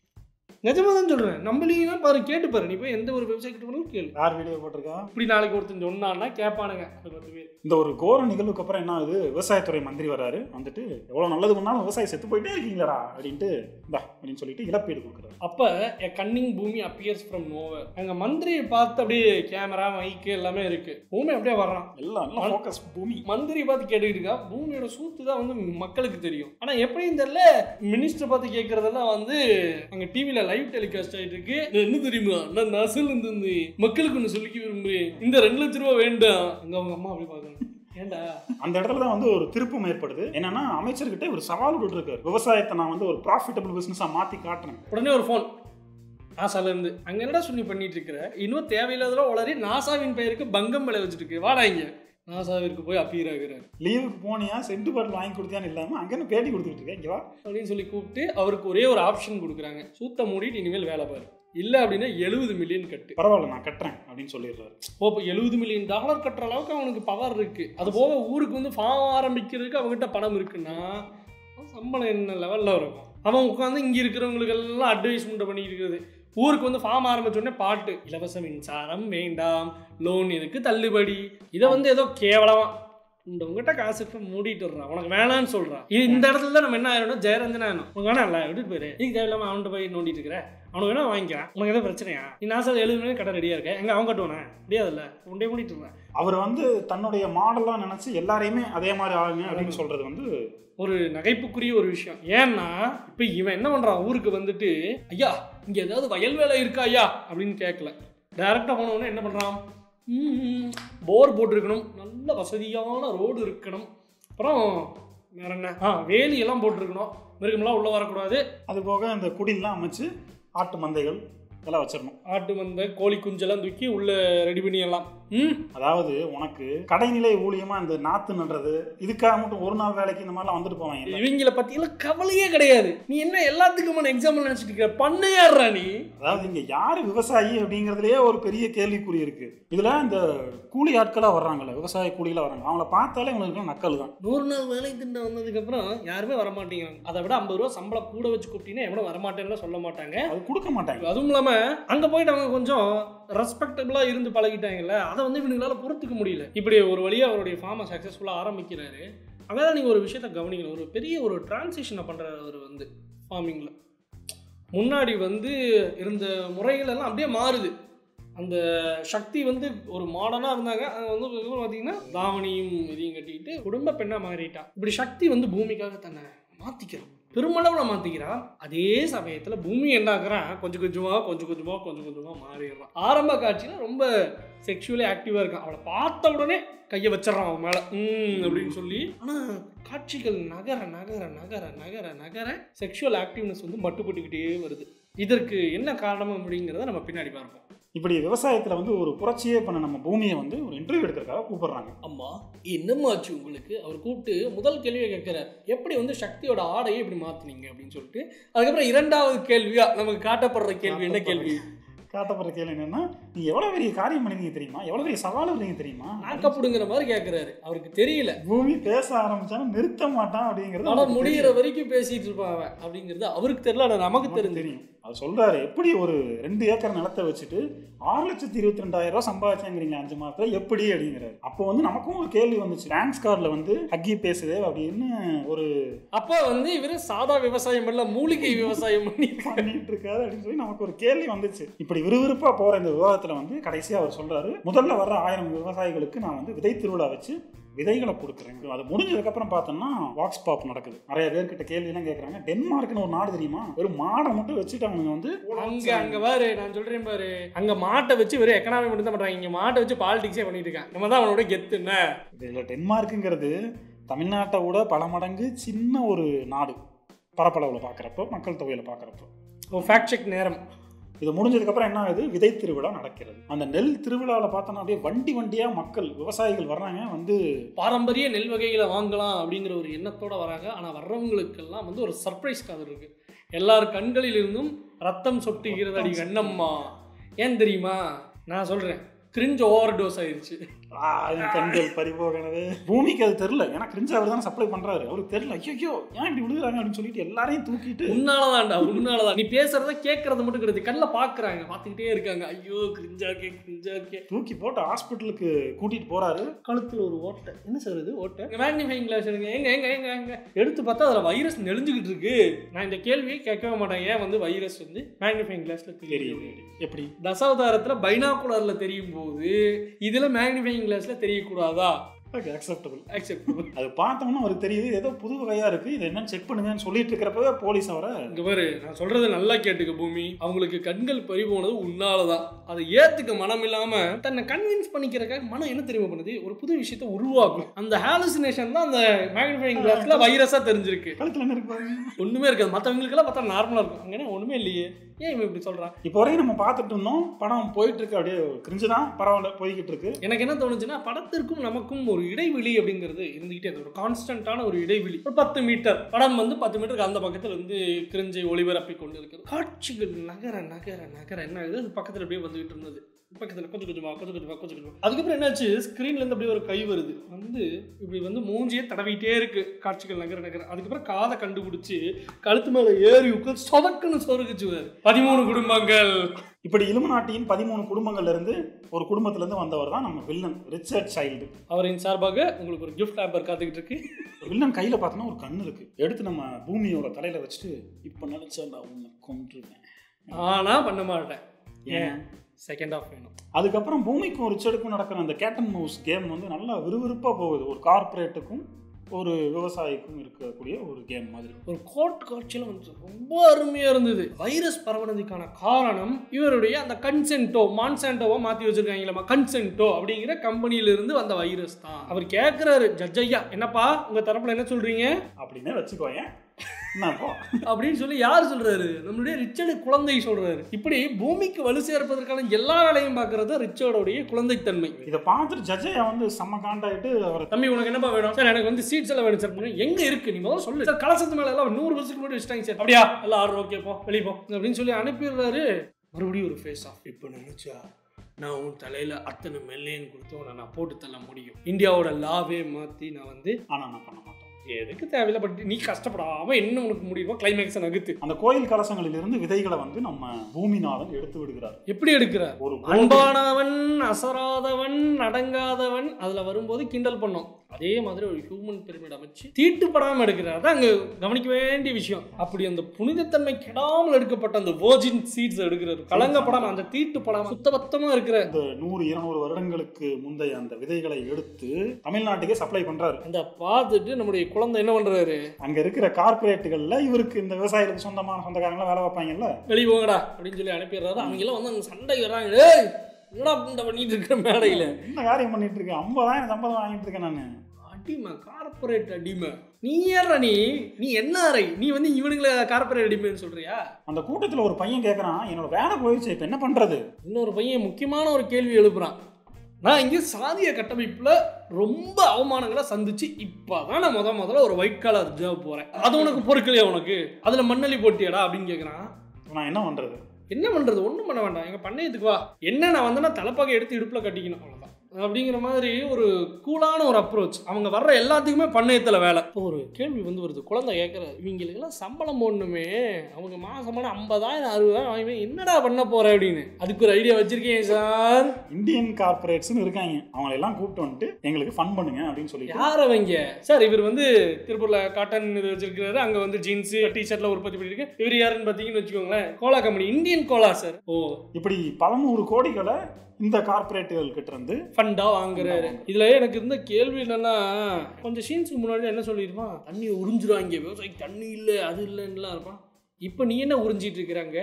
நிஜமா தான் சொல்கிறேன் நம்பலீங்கன்னா பாரு கேட்டு பாரு நீ போய் எந்த ஒரு விவசாய கிட்ட போனாலும் கேளு யார் வீடியோ போட்டிருக்கா இப்படி நாளைக்கு ஒருத்தன் சொன்னான்னா கேட்பானுங்க அது பத்து பேர் இந்த ஒரு கோர நிகழ்வுக்கு அப்புறம் என்ன ஆகுது விவசாயத்துறை மந்திரி வராரு வந்துட்டு எவ்வளவு நல்லது பண்ணாலும் விவசாயி செத்து போயிட்டே இருக்கீங்களா அப்படின்ட்டு இந்தா அப்படின்னு சொல்லிட்டு இழப்பீடு கொடுக்குறாரு அப்போ a cunning Bhoomi appears from nowhere அங்கே மந்திரியை பார்த்து அப்படியே கேமரா மைக்கு எல்லாமே இருக்கு பூமி அப்படியே வர்றான் எல்லாம் எல்லாம் ஃபோக்கஸ் பூமி மந்திரி பார்த்து கேட்டுக்கிட்டு இருக்கா பூமியோட சூத்து தான் வந்து மக்களுக்கு தெரியும் ஆனா எப்படியும் தெரியல மினிஸ்டர் பார்த்து கேட்கறதெல்லாம் வந்து அங்க டிவில லைவ் டெலிகாஸ்ட் ஆயிட்டு இருக்கு இது என்ன தெரியுமா நான் நசல் இருந்து மக்களுக்கு ஒன்று சொல்லிக்க விரும்புறேன் இந்த ரெண்டு லட்ச ரூபா வேண்டாம் அங்க அவங்க அம்மா அப்படி பார்க்கணும் ஏண்டா அந்த இடத்துல தான் வந்து ஒரு திருப்பம் ஏற்படுது என்னன்னா அமைச்சர்கிட்ட ஒரு சவால் விட்டுருக்காரு விவசாயத்தை நான் வந்து ஒரு ப்ராஃபிட்டபிள் பிசினஸா மாத்தி காட்டுறேன் உடனே ஒரு ஃபோன் நாசால இருந்து அங்க என்னடா சொல்லி பண்ணிட்டு இருக்கிற இன்னும் தேவையில்லாதெல்லாம் உளறி நாசாவின் பெயருக்கு பங்கம் விளை வச்சுட்டு இருக்கு வாடா இங்க நாசாவிற்கு போய் அப்பீர் ஆகுறாரு லீவுக்கு போனியா சென்ட் பாட்டில் வாங்கி கொடுத்தியான்னு இல்லாம அங்கே பேட்டி கொடுத்துட்டு இருக்கேன் இங்க வா அப்படின்னு சொல்லி கூப்பிட்டு அவருக்கு ஒரே ஒரு ஆப்ஷன் கொடுக்குறாங்க சூத்த மூடிட்டு இனிமேல் வேலை பாரு இல்லை அப்படின்னா எழுபது மில்லியன் கட்டு பரவாயில்ல நான் கட்டுறேன் அப்படின்னு சொல்லிடுறாரு ஓ இப்போ எழுபது மில்லியன் டாலர் கட்டுற அளவுக்கு அவனுக்கு பவர் இருக்கு அது போக ஊருக்கு வந்து ஃபார்ம் ஆரம்பிக்கிறதுக்கு அவங்ககிட்ட பணம் இருக்குன்னா அவன் சம்பளம் என்ன லெவலில் இருக்கும் அவன் உட்காந்து இங்கே இருக்கிறவங்களுக்கு எல்லாம் அட்வைஸ்மெண்ட் பண்ணிட்டு இருக்கிறது ஊருக்கு வந்து ஃபார்ம் ஆரம்பிச்ச உடனே பாட்டு இலவச மின்சாரம் வேண்டாம் லோன் இதுக்கு தள்ளுபடி இதை வந்து ஏதோ கேவலமா இந்த உங்ககிட்ட காசு இருக்கு மூடிட்டு வர்றான் உனக்கு வேணான்னு சொல்றான் இது இந்த இடத்துல தான் நம்ம என்ன ஆயிரும் ஜெயரஞ்சனா ஆயிரும் உனக்கு வேணாம் இல்லை விட்டுட்டு போயிரு நீ தேவையில்லாம அவன்கிட்ட போய் நோண்டிட்டு இருக்கிற அவனுக்கு வேணா வாங்கிக்கிறான் உனக்கு எதாவது பிரச்சனையா நீ நாசம் எழுபது மணி கடை ரெடியா இருக்க எங்க அவன் கட்டுவானே முடியாதுல்ல உண்டே மூடிட்டு இருந்தேன் அவர் வந்து தன்னுடைய மாடலாக நினைச்சு எல்லாரையுமே அதே மாதிரி ஆளுங்க அப்படின்னு சொல்றது வந்து ஒரு நகைப்புக்குரிய ஒரு விஷயம் ஏன்னா இப்போ இவன் என்ன பண்ணுறான் ஊருக்கு வந்துட்டு ஐயா இங்கே ஏதாவது வயல் வேலை இருக்கா ஐயா அப்படின்னு கேட்கல டைரெக்டாக போனவொடனே என்ன பண்ணுறான் போர் போட்டிருக்கணும் நல்ல வசதியான ரோடு இருக்கணும் அப்புறம் வேற என்ன ஆ வேலி எல்லாம் போட்டிருக்கணும் மிருகமெல்லாம் உள்ளே வரக்கூடாது அது போக இந்த குடிலாம் அமைச்சு ஆட்டு மந்தைகள் இதெல்லாம் வச்சிடணும் ஆட்டு மந்த கோழி குஞ்செல்லாம் தூக்கி உள்ளே ரெடி பண்ணி எல்லாம் ம் அதாவது உனக்கு கடைநிலை ஊழியமா இந்த நாத்து நடுறது இதுக்காக மட்டும் ஒரு நாள் வேலைக்கு இந்த மாதிரிலாம் வந்துட்டு போவாங்க இவங்கள பற்றியெல்லாம் கவலையே கிடையாது நீ என்ன எல்லாத்துக்குமான எக்ஸாம்பிள் நினச்சிட்டு இருக்க பண்ணையாடுறா நீ அதாவது இங்க யாரு விவசாயி அப்படிங்கிறதுலயே ஒரு பெரிய கேள்விக்குறி இருக்கு இதுல இந்த கூலி ஆட்களா வர்றாங்கல்ல விவசாய கூலிகளா வர்றாங்க அவங்கள பார்த்தாலே உங்களுக்கு நக்கல் தான் நூறு நாள் வேலை திட்டம் வந்ததுக்கப்புறம் யாருமே வரமாட்டேங்கிறாங்க அதை விட ஐம்பது ரூபா சம்பளம் கூட வச்சு கூப்பிட்டீங்கன்னா எவனும் வரமாட்டேன்னு சொல்ல மாட்டாங்க அது கொடுக்க மாட்டாங்க அதுவும் இல்லாமல் அங்கே போயிட்டு அவங்க கொஞ்சம் ரெஸ்பெக்டபுளாக இருந்து பழகிட்டாங்கல்ல அதை வந்து இவனுங்களால பொறுத்துக்க முடியல இப்படி ஒரு வழியாக அவருடைய ஃபார்மை சக்ஸஸ்ஃபுல்லாக ஆரம்பிக்கிறாரு அங்கே தான் நீங்கள் ஒரு விஷயத்தை கவனிக்கணும் ஒரு பெரிய ஒரு டிரான்சிஷனை பண்ணுறாரு அவர் வந்து ஃபார்மிங்கில் முன்னாடி வந்து இருந்த முறைகள் எல்லாம் அப்படியே மாறுது அந்த சக்தி வந்து ஒரு மாடர்னாக இருந்தாங்க அது வந்து பார்த்தீங்கன்னா தாவணியும் இதையும் கட்டிக்கிட்டு குடும்ப பெண்ணாக மாறிட்டா இப்படி சக்தி வந்து பூமிக்காக தன்னை மாற்றிக்கிறான் பெருமளவில் மாற்றிக்கிறான் அதே சமயத்தில் பூமி என்னாக்குறான் கொஞ்சம் கொஞ்சமாக கொஞ்சம் கொஞ்சமாக கொஞ்சம் கொஞ்சமாக மாறிடுறான் ஆரம்ப காட்சியில் ரொம்ப செக்ஷுவலி ஆக்டிவாக இருக்கான் அவளை பார்த்த உடனே கையை வச்சிடறான் அவன் மேலே ம் அப்படின்னு சொல்லி ஆனால் காட்சிகள் நகர நகர நகர நகர நகர செக்ஷுவல் ஆக்டிவ்னஸ் வந்து மட்டுப்பட்டுக்கிட்டே வருது இதற்கு என்ன காரணம் அப்படிங்கிறத நம்ம பின்னாடி பார்ப்போம் இப்படி விவசாயத்துல வந்து ஒரு புரட்சியே பண்ண நம்ம பூமியை வந்து ஒரு இன்டர்வியூ எடுக்கிறதுக்காக கூப்பிடுறாங்க அம்மா என்னம்மாச்சு உங்களுக்கு அவர் கூப்பிட்டு முதல் கேள்வியை கேட்குறாரு எப்படி வந்து சக்தியோட ஆடையை இப்படி மாத்துனீங்க அப்படின்னு சொல்லிட்டு அதுக்கப்புறம் இரண்டாவது கேள்வியா நமக்கு காட்டப்படுற கேள்வி என்ன கேள்வி காட்டப்படுற கேள்வி என்னன்னா நீ எவ்வளவு பெரிய காரியம் பண்ணீங்க தெரியுமா எவ்வளவு பெரிய சவால் இருந்தீங்க தெரியுமா நாக்கப்படுங்கிற மாதிரி கேட்குறாரு அவருக்கு தெரியல பூமி பேச ஆரம்பிச்சாலும் நிறுத்த மாட்டான் அப்படிங்கிறது ஆனா அவருக்கு முடியிற வரைக்கும் பேசிட்டு இருப்பான் அவன் அப்படிங்கிறது அவருக்கு தெரியல ஆனா நமக்கு தெரியும். தெரிஞ்சு தெரியும் அது சொல்றாரு எப்படி ஒரு ரெண்டு ஏக்கர் நிலத்தை வச்சுட்டு ஆறு லட்சத்தி இருபத்தி ரெண்டாயிரம் ரூபாய் சம்பாதிச்சாங்கிறீங்க அஞ்சு மாதத்துல எப்படி அப்படிங்கிறாரு அப்போ வந்து நமக்கும் ஒரு கேள்வி வந்துச்சு டான்ஸ் கார்டில் வந்து ஹக்கி பேசுதே அப்படின்னு ஒரு அப்போ வந்து இவர் சாதா விவசாயம் இல்ல மூலிகை விவசாயம் பண்ணி பண்ணிட்டு இருக்காரு அப்படின்னு சொல்லி நமக்கு ஒரு கேள்வி வந்துச்சு இப்படி விறுவிறுப்பா போற இந்த விவாதத்துல வந்து கடைசியா அவர் சொல்றாரு முதல்ல வர்ற ஆயிரம் விவசாயிகளுக்கு நான் வந்து விதை திருவிழா வச்சு விதைகளை கொடுக்குறேன் அது முடிஞ்சதுக்கு அப்புறம் பார்த்தோம்னா வாக்ஸ் பாப் நடக்குது நிறைய பேர்கிட்ட கேள்வி எல்லாம் கேட்கறாங்க டென்மார்க்னு ஒரு நாடு தெரியுமா ஒரு மாடை மட்டும் வச்சுட்டு அவங்க வந்து அங்க அங்க பாரு நான் சொல்றேன் பாரு அங்க மாட்டை வச்சு வெறும் எக்கனாமி மட்டும் தான் பண்றாங்க இங்க மாட்டை வச்சு பாலிடிக்ஸே பண்ணிட்டு இருக்காங்க நம்ம தான் அவனோட கெத்து என்ன இதுல டென்மார்க்குங்கிறது தமிழ்நாட்டை விட பல மடங்கு சின்ன ஒரு நாடு பரப்பளவில் பார்க்குறப்போ மக்கள் தொகையில் பார்க்குறப்போ ஃபேக்ட் செக் நேரம் இது முடிஞ்சதுக்கப்புறம் என்ன ஆகுது விதை திருவிழா நடக்கிறது அந்த நெல் திருவிழாவில் பார்த்தோன்னா அப்படியே வண்டி வண்டியாக மக்கள் விவசாயிகள் வர்றாங்க வந்து பாரம்பரிய நெல் வகைகளை வாங்கலாம் அப்படிங்கிற ஒரு எண்ணத்தோட வராங்க ஆனா வர்றவங்களுக்கெல்லாம் வந்து ஒரு சர்ப்ரைஸ் காதல் இருக்கு எல்லார் கண்களிலிருந்தும் ரத்தம் சொட்டுகிறது அடி கண்ணம்மா ஏன் தெரியுமா நான் சொல்றேன் கிரிஞ்சு ஓவர் டோஸ் ஆயிருச்சு ஆ, என் கண்கள் பறிபோகனது பூமிக்கு அது தெரில ஏன்னா கிரிஞ்சு அவர் தானே சப்ளை பண்றாரு அவருக்கு தெரியல ஐயோ ஏன் இப்படி விழுகிறாங்க அப்படின்னு சொல்லிட்டு எல்லாரையும் தூக்கிட்டு உன்னாலதான்டா உன்னாலதான் நீ பேசுறத கேட்கறது மட்டும் கிடையாது கண்ணில் பாக்குறாங்க பார்த்துக்கிட்டே இருக்காங்க ஐயோ கிரிஞ்சா கே கிரிஞ்சா கே தூக்கி போட்டு ஹாஸ்பிட்டலுக்கு கூட்டிட்டு போறாரு கழுத்துல ஒரு ஓட்டை என்ன சார் இது ஓட்டை மேக்னிஃபைங் கிளாஸ் எடுங்க எங்க எங்க எங்க எங்க எடுத்து பார்த்தா அதுல வைரஸ் நெளிஞ்சுக்கிட்டு இருக்கு நான் இந்த கேள்வியை கேட்கவே மாட்டேன் ஏன் வந்து வைரஸ் வந்து மேக்னிஃபைங் கிளாஸ்ல தெரியுது தெரியுது எப்படி தசாவதாரத்துல பைனாகுலர்ல தெரியும் போது இதுல மேக்னிஃபைங் கிளாஸ்ல தெரியக்கூடாதா அக்செப்டபிள் அக்செப்டபிள் அது பார்த்தோம்னா அவருக்கு தெரியுது ஏதோ புது வகையா இருக்கு இது என்னன்னு செக் பண்ணுங்கன்னு சொல்லிட்டு இருக்கிறப்பவே போலீஸ் அவரை இங்க பாரு நான் சொல்றதை நல்லா கேட்டுக்க பூமி அவங்களுக்கு கண்கள் பறி போனது உன்னாலதான் அதை ஏத்துக்க மனம் இல்லாம தன்னை கன்வின்ஸ் பண்ணிக்கிறதுக்காக மனம் என்ன தெரியுமா பண்ணுது ஒரு புது விஷயத்தை உருவாக்கும் அந்த ஹாலுசினேஷன் தான் அந்த மேக்னிஃபைங் கிளாஸ்ல வைரஸா தெரிஞ்சிருக்கு கழுத்துல என்ன இருக்கு பாருங்க ஒண்ணுமே இருக்காது மற்றவங்களுக்கெல்லாம் பார்த்தா நார்மலா இருக்கும் அங்கே ஒண்ணுமே இல்லையே ஏன் இவன் இப்படி சொல்றான் இப்போ வரையும் நம்ம பார்த்துட்டு இருந்தோம் படம் போயிட்டு இருக்கு அப்படியே கிரிஞ்சு தான் பரவாயில்ல போய்கிட்டு இருக்கு எனக்கு என்ன தோணுச்சுன்னா படத்திற்கும் நமக்கும் ஒரு இடைவெளி அப்படிங்கிறது இருந்துகிட்டே இருக்கு ஒரு கான்ஸ்டன்டான ஒரு இடைவெளி ஒரு பத்து மீட்டர் படம் வந்து பத்து மீட்டருக்கு அந்த பக்கத்துல வந்து கிரிஞ்சை ஒளிபரப்பி கொண்டு இருக்குது காட்சிகள் நகர நகர நகர என்ன ஆகுது அது பக்கத்துல அப்படியே வந்துகிட்டு இருந்தது பக்கத்துல கொஞ்சம் கொஞ்சமா கொஞ்சம் கொஞ்சமா கொஞ்சம் கொஞ்சமா அதுக்கப்புறம் என்னாச்சு ஸ்க்ரீன்ல இருந்து அப்படியே ஒரு கை வருது வந்து இப்படி வந்து மூஞ்சியே தடவிட்டே இருக்கு காட்சிகள் நகர நகர அதுக்கப்புறம் காதை கண்டுபிடிச்சு கழுத்து மேல ஏறி உட்காந்து சொதக்குன்னு சொருகுச்சுவார் பதிமூணு குடும்பங்கள் இப்படி இலுமநாட்டியின் பதிமூணு குடும்பங்கள்ல இருந்து ஒரு குடும்பத்துல இருந்து வந்தவர் தான் நம்ம வில்லன் ரிச்சர்ட் சைல்டு அவரின் சார்பாக உங்களுக்கு ஒரு கிஃப்ட் ஆம்பர் காத்துக்கிட்டு இருக்கு வில்லன் கையில பார்த்தோன்னா ஒரு கண்ணு இருக்கு எடுத்து நம்ம பூமியோட தலையில வச்சுட்டு இப்ப நினைச்சா நான் உன்னை கொன்றுவேன் ஆனா பண்ண மாட்டேன் ஏன் செகண்ட் ஆஃப் வேணும் அதுக்கப்புறம் பூமிக்கும் ரிச்சர்டுக்கும் நடக்கிற அந்த கேட் அண்ட் மவுஸ் கேம் வந்து நல்லா விறுவிறுப்பா போகுது ஒரு கார்ப்பரேட்டுக்கும் ஒரு விவசாயிக்கும் இருக்கக்கூடிய ஒரு கேம் மாதிரி ஒரு கோர்ட் காட்சியில் வந்து ரொம்ப அருமையாக இருந்தது வைரஸ் பரவுனதுக்கான காரணம் இவருடைய அந்த கன்சென்டோ மான்சான்டோவா மாற்றி வச்சிருக்காங்களா கன்சென்டோ அப்படிங்கிற கம்பெனியிலிருந்து வந்த வைரஸ் தான் அவர் கேட்குறாரு ஜட்ஜ் ஐயா என்னப்பா உங்கள் தரப்பில் என்ன சொல்கிறீங்க அப்படின்னே வச்சுக்கோங்க என்னப்போ அப்படின்னு சொல்லி யார் சொல்றாரு நம்மளுடைய ரிச்சர்டு குழந்தை சொல்றாரு இப்படி பூமிக்கு வலு சேர்ப்பதற்கான எல்லா வேலையும் பார்க்கறது ரிச்சர்டோடைய குழந்தைத்தன்மை இதை பார்த்துட்டு ஜட்ஜையா வந்து செம்ம காண்டாயிட்டு அவர் தம்பி உனக்கு என்னப்பா வேணும் சார் எனக்கு வந்து சீட்ஸ் எல்லாம் வேணும் சார் அப்படின்னா, எங்க இருக்கு நீ முதல்ல சொல்லு சார் கலசத்து மேல எல்லாம் நூறு வருஷத்துக்கு முன்னாடி வச்சுட்டாங்க சார் அப்படியா எல்லாம் ஆர்டர் ஓகே போ வெளியே போ அப்படின்னு சொல்லி அனுப்பிடுறாரு மறுபடியும் ஒரு ஃபேஸ் ஆஃப் இப்போ நினைச்சா நான் உன் தலையில அத்தனை மெல்லையன் கொடுத்து உன்னை நான் போட்டு தள்ள முடியும் இந்தியாவோட லாவே மாத்தி நான் வந்து ஆனா நான் பண்ண மாட்டேன் எதுக்கு தேவையில்லை பட் நீ கஷ்டப்படாம என்ன உனக்கு முடியுமோ கிளைமேக்ஸை நகர்த்து அந்த கோயில் கலசங்களிலிருந்து விதைகளை வந்து நம்ம பூமிநாதன் எடுத்து விடுகிறார் எப்படி எடுக்கிறார் ஒரு அன்பானவன் அசராதவன் அடங்காதவன் அதுல வரும்போது கிண்டல் பண்ணோம் அதே மாதிரி ஒரு ஹியூமன் பிரமிட் அமைச்சு தீட்டுப்படாம எடுக்கிறார் தான் அங்க கவனிக்க வேண்டிய விஷயம் அப்படி அந்த புனிதத்தன்மை கெடாமல் எடுக்கப்பட்ட அந்த வேர்ஜின் சீட்ஸ் எடுக்கிறாரு கலங்கப்படாம அந்த தீட்டுப்படாம சுத்தபத்தமா இருக்கிற இந்த நூறு இருநூறு வருடங்களுக்கு முந்தைய அந்த விதைகளை எடுத்து தமிழ்நாட்டுக்கே சப்ளை பண்றாரு அந்த பார்த்துட்டு நம்முடைய குழந்தை என்ன பண்றாரு அங்க இருக்கிற கார்பரேட்டுகள்ல இவருக்கு இந்த விவசாயிகளுக்கு சொந்தமான சொந்தக்காரங்களாம் வேலை வைப்பாங்கல்ல வெளியே போங்கடா அப்படின்னு சொல்லி அனுப்பிடுறாரு அவங்க எல்லாம் வந்து அங்க சண்டை வர்றாங்க ஏய் என்னடா புண்டை பண்ணிட்டு இருக்கிற மேடையில என்ன காரியம் பண்ணிட்டு இருக்கேன் ஐம்பதாயிரம் சம்பளம் வாங்கிட்டு இருக்கேன் நான் அடிமை கார்பரேட் அடிமை நீ ஏறா நீ நீ என்ன அறை நீ வந்து இவனுங்களை கார்பரேட் அடிமைன்னு சொல்றியா அந்த கூட்டத்துல ஒரு பையன் கேக்குறான் என்னோட வேலை போயிடுச்சு இப்ப என்ன பண்றது இன்னொரு பையன் முக்கியமான ஒரு கேள்வி எழுப்புறான் நான் இங்கே சாதிய கட்டமைப்பில் ரொம்ப அவமானங்களை சந்திச்சு இப்போ தான் நான் முத முதல்ல ஒரு ஒயிட் கலர் ஜாப் போகிறேன் அது உனக்கு பொறுக்கலையா உனக்கு அதில் மண்ணலி போட்டியாடா அப்படின்னு கேட்குறான் இப்ப நான் என்ன பண்றது என்ன பண்ணுறது ஒன்றும் பண்ண வேண்டாம் எங்கள் பண்ணையத்துக்கு வா என்ன நான் வந்தேன்னா தலைப்பாகை எடுத்து இடுப்பில் கட்டிக்கணும் அவ்வளோதான் அப்படிங்கிற மாதிரி ஒரு கூலான ஒரு அப்ரோச் அவங்க வர்ற எல்லாத்துக்குமே பண்ணையத்தில் வேலை இப்போ ஒரு கேள்வி வந்து வருது குழந்தை கேட்குற இவங்களுக்கெல்லாம் சம்பளம் போடணுமே அவங்க மாசமான ஐம்பதாயிரம் அறுபதாயிரம் வாங்கி என்னடா பண்ண போற அப்படின்னு அதுக்கு ஒரு ஐடியா வச்சிருக்கீங்க சார் இந்தியன் கார்பரேட்ஸ்னு இருக்காங்க அவங்களை எல்லாம் கூப்பிட்டு வந்துட்டு எங்களுக்கு ஃபன் பண்ணுங்க அப்படின்னு சொல்லிட்டு யார் அவங்க சார் இவர் வந்து திருப்பூர்ல காட்டன் இது வச்சிருக்காரு அங்க வந்து ஜீன்ஸ் டிஷர்ட்ல உற்பத்தி பண்ணிருக்கு இவர் யாருன்னு பார்த்தீங்கன்னு வச்சுக்கோங்களேன் cola company Indian cola sir oh இப்படி பல நூறு கோடிகளை இந்த கார்பரேட்டுகள் கிட்ட இருந்து ஃபண்டா வாங்குறாரு இதுல எனக்கு இருந்த கேள்வி என்னன்னா கொஞ்சம் சீன்ஸுக்கு முன்னாடி என்ன சொல்லியிருப்பான் தண்ணி உறிஞ்சிருவாங்க விவசாயிக்கு தண்ணி இல்லை அது இல்லைன்னுலாம் இருப்பான் இப்போ நீ என்ன உறிஞ்சிட்டு இருக்கிறாங்க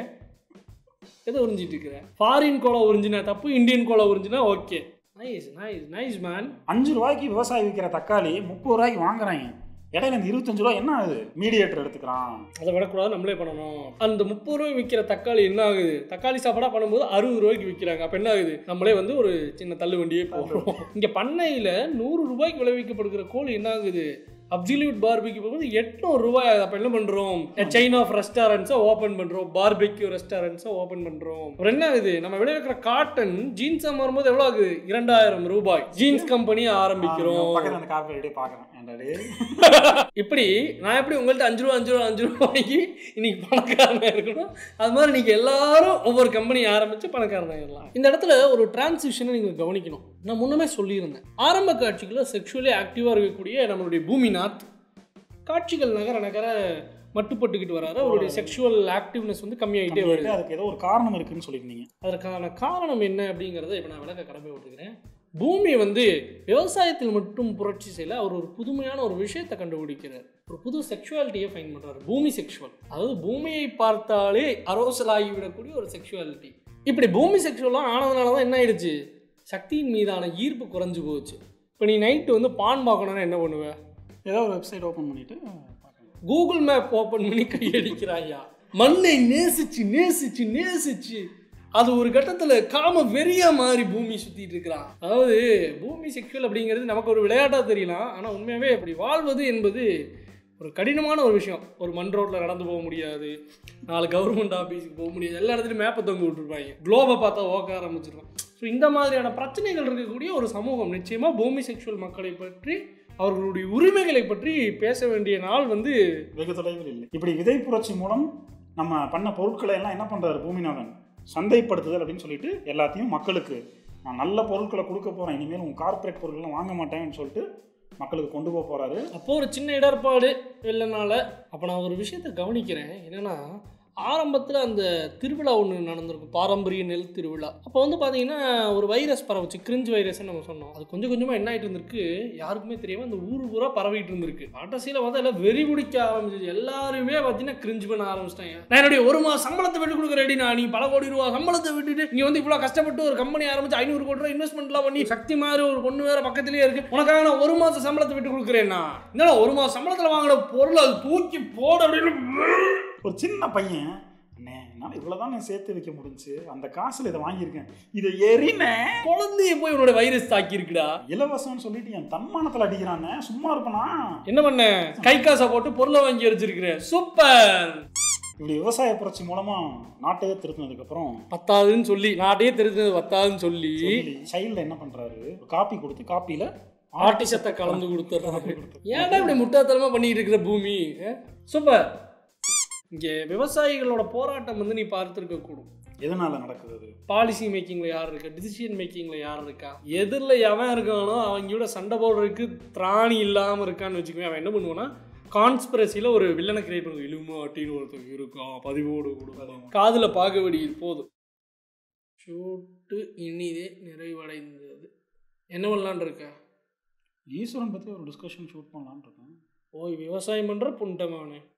எதை உறிஞ்சிட்டு இருக்கிற ஃபாரின் கோலா உறிஞ்சினா தப்பு இந்தியன் கோலா உறிஞ்சினா okay nice nice nice man அஞ்சு ரூபாய்க்கு விவசாயி விற்கிற தக்காளி முப்பது ரூபாய்க்கு வாங்குறாங்க இடையில இந்த இருபத்தஞ்சு ரூபா என்ன ஆகுது மீடியேட்டர் எடுத்துக்கிறான் அதை விடக்கூடாது நம்மளே பண்ணணும் அந்த முப்பது ரூபாய் விற்கிற தக்காளி என்ன ஆகுது தக்காளி சாப்பாடா பண்ணும்போது அறுபது ரூபாய்க்கு விற்கிறாங்க அப்போ என்ன ஆகுது நம்மளே வந்து ஒரு சின்ன தள்ளு வண்டியே போடுறோம் இங்கே பண்ணையில் நூறு ரூபாய்க்கு விளைவிக்கப்படுகிற கோழி என்ன ஆகுது அப்சல்யூட் பார்பிக்கு போகும்போது எட்நூறு ரூபாய் ஆகுது அப்போ என்ன பண்ணுறோம் செயின் ஆஃப் ரெஸ்டாரண்ட்ஸை ஓப்பன் பண்ணுறோம் பார்பிக்யூ ரெஸ்டாரண்ட்ஸை ஓப்பன் பண்ணுறோம் அப்புறம் என்ன ஆகுது நம்ம விளைவிக்கிற காட்டன் ஜீன்ஸாக மாறும்போது எவ்வளோ ஆகுது இரண்டாயிரம் ரூபாய் ஜீன்ஸ் கம்பெனி ஆரம்பிக்கிறோம் பக்கத்துல அந்த கார்பரேட்டே பாக்குறேன் ஏன்டாடே இப்படி நான் எப்படி உங்கள்கிட்ட அஞ்சு ரூபா அஞ்சு ரூபா அஞ்சு ரூபா வாங்கி இன்னைக்கு பணக்காரனா இருக்கணும் அது மாதிரி நீங்கள் எல்லாரும் ஒவ்வொரு கம்பெனி ஆரம்பித்து பணக்காரனாயிடலாம் இந்த இடத்துல ஒரு டிரான்சிஷனை நீங்கள் கவனிக்கணும் நான் முன்னமே சொல்லியிருந்தேன் ஆரம்ப காட்சிகளில் செக்ஷுவலி ஆக்டிவாக இருக்கக்கூடிய நம்மளுடைய பூமிநாத் காட்சிகள் நகர நகர மட்டுப்பட்டுக்கிட்டு வராரு அவருடைய செக்ஷுவல் ஆக்டிவ்னஸ் வந்து கம்மியாகிட்டே வருது அதுக்கு ஏதோ ஒரு காரணம் இருக்குன்னு சொல்லியிருந்தீங்க அதற்கான காரணம் என்ன அப்படிங்கிறத இப்போ நான் விளக்க கடமை விட்டுக்கிறேன் பூமி வந்து விவசாயத்தில் மட்டும் புரட்சி செய்யல அவர் ஒரு புதுமையான ஒரு விஷயத்தை கண்டுபிடிக்கிறார் ஒரு புது செக்ஷுவாலிட்டியை ஃபைன் பண்ணுறாரு பூமி செக்ஷுவல் அதாவது பூமியை பார்த்தாலே அரோசலாகி விடக்கூடிய ஒரு செக்ஷுவாலிட்டி இப்படி பூமி செக்ஷுவலாக ஆனதுனால தான் என்ன ஆயிடுச்சு சக்தியின் மீதான ஈர்ப்பு குறைஞ்சு போச்சு இப்போ நீ நைட்டு வந்து பான் பார்க்கணுன்னா என்ன பண்ணுவ ஏதோ ஒரு வெப்சைட் ஓப்பன் பண்ணிட்டு பார்க்கணும் கூகுள் மேப் ஓப்பன் பண்ணி கையடிக்கிறாயா மண்ணை நேசிச்சு நேசிச்சு நேசிச்சு அது ஒரு கட்டத்தில் காம வெறியா மாறி பூமி சுத்திட்டு இருக்கிறான் அதாவது பூமி செக்ஷுவல் அப்படிங்கிறது நமக்கு ஒரு விளையாட்டா தெரியலாம் ஆனால் உண்மையாகவே அப்படி வாழ்வது என்பது ஒரு கடினமான ஒரு விஷயம் ஒரு மண் ரோட்டில் நடந்து போக முடியாது நாலு கவர்மெண்ட் ஆஃபீஸுக்கு போக முடியாது எல்லா இடத்துலையும் மேப்பை தொங்க விட்டுருப்பாங்க குளோபை பார்த்தா ஓக்க ஆரம்பிச்சிருவான் ஸோ இந்த மாதிரியான பிரச்சனைகள் இருக்கக்கூடிய ஒரு சமூகம் நிச்சயமாக பூமி செக்ஷுவல் மக்களை பற்றி அவர்களுடைய உரிமைகளை பற்றி பேச வேண்டிய நாள் வந்து வெகு தொலைவில் இல்லை இப்படி விதை புரட்சி மூலம் நம்ம பண்ண பொருட்களை எல்லாம் என்ன பண்றாரு பூமிநாதன் சந்தைப்படுத்துதல் அப்படின்னு சொல்லிட்டு எல்லாத்தையும் மக்களுக்கு நான் நல்ல பொருட்களை கொடுக்க போறேன் இனிமேல் உங்க கார்ப்பரேட் பொருட்கள்லாம் வாங்க மாட்டேன்னு சொல்லிட்டு மக்களுக்கு கொண்டு போக போறாரு அப்போ ஒரு சின்ன இடர்பாடு இல்லைனால அப்போ நான் ஒரு விஷயத்தை கவனிக்கிறேன் என்னன்னா ஆரம்பத்தில் அந்த திருவிழா ஒன்று நடந்திருக்கும் பாரம்பரிய நெல் திருவிழா அப்போ வந்து பார்த்தீங்கன்னா ஒரு வைரஸ் பரவுச்சு கிரிஞ்ச் வைரஸ்ன்னு நம்ம சொன்னோம் அது கொஞ்சம் கொஞ்சமாக என்ன ஆகிட்டு இருந்திருக்கு யாருக்குமே தெரியாமல் அந்த ஊர் பூரா பரவிட்டு இருந்திருக்கு கடைசியில் பார்த்தா எல்லாம் வெறி பிடிக்க ஆரம்பிச்சிச்சு எல்லாருமே பார்த்தீங்கன்னா கிரிஞ்ச் பண்ண ஆரம்பிச்சிட்டாங்க நான் என்னுடைய ஒரு மாதம் சம்பளத்தை விட்டு கொடுக்க ரெடி நான் நீ பல கோடி ரூபா சம்பளத்தை விட்டுட்டு நீ வந்து இவ்வளோ கஷ்டப்பட்டு ஒரு கம்பெனி ஆரம்பிச்சு ஐநூறு கோடி ரூபா இன்வெஸ்ட்மெண்ட்லாம் பண்ணி சக்தி மாதிரி ஒரு பொண்ணு வேற பக்கத்துலேயே இருக்கு உனக்காக நான் ஒரு மாதம் சம்பளத்தை விட்டு கொடுக்குறேன்னா என்னடா ஒரு மாதம் சம்பளத்தில் வாங்கின பொருள் அது தூக்கி போட அப்படின்னு ஒரு சின்ன பையன் அண்ணே என்னால் இவ்வளோதான் நான் சேர்த்து வைக்க முடிஞ்சு அந்த காசில் இதை வாங்கியிருக்கேன் இதை எறினே குழந்தைய போய் உன்னோட வைரஸ் தாக்கி இருக்குடா இலவசம்னு சொல்லிட்டு என் தன்மானத்தில் அடிக்கிறானே சும்மா இருப்பனா என்ன பண்ண கை காசை போட்டு பொருளை வாங்கி வச்சிருக்கிற சூப்பர் இப்படி விவசாய புரட்சி மூலமா நாட்டையே திருத்தினதுக்கப்புறம் பத்தாதுன்னு சொல்லி நாட்டையே தெரிஞ்சது பத்தாதுன்னு சொல்லி சைல்டில் என்ன பண்றாரு ஒரு காப்பி கொடுத்து காப்பியில் ஆர்டிசத்தை கலந்து கொடுத்துட்றாரு ஏன்டா இப்படி முட்டாத்தனமா பண்ணிட்டு இருக்கிற பூமி சூப்பர் இங்கே விவசாயிகளோட போராட்டம் வந்து நீ பார்த்துருக்க கூடும் எதனால நடக்குது அது பாலிசி மேக்கிங்கில் யார் இருக்கா டிசிஷன் மேக்கிங்கில் யார் இருக்கா எதிரில் எவன் இருக்கானோ அவங்களோட சண்டை போடுறதுக்கு திராணி இல்லாமல் இருக்கான்னு வச்சுக்கோங்க அவன் என்ன பண்ணுவான்னா கான்ஸ்பிரசியில் ஒரு வில்லனை கிரியேட் பண்ணுவோம் இலுமா அப்படின்னு ஒருத்தன் இருக்கான் பதிவோடு கொடுக்கலாம் காதில் பாகுபடி போதும் ஷூட்டு இனிதே நிறைவடைந்தது என்ன பண்ணலான் இருக்க ஈஸ்வரன் பற்றி ஒரு டிஸ்கஷன் ஷூட் பண்ணலான்னு இருக்கேன் ஓய் விவசாயம் பண்ணுற புண்டமானே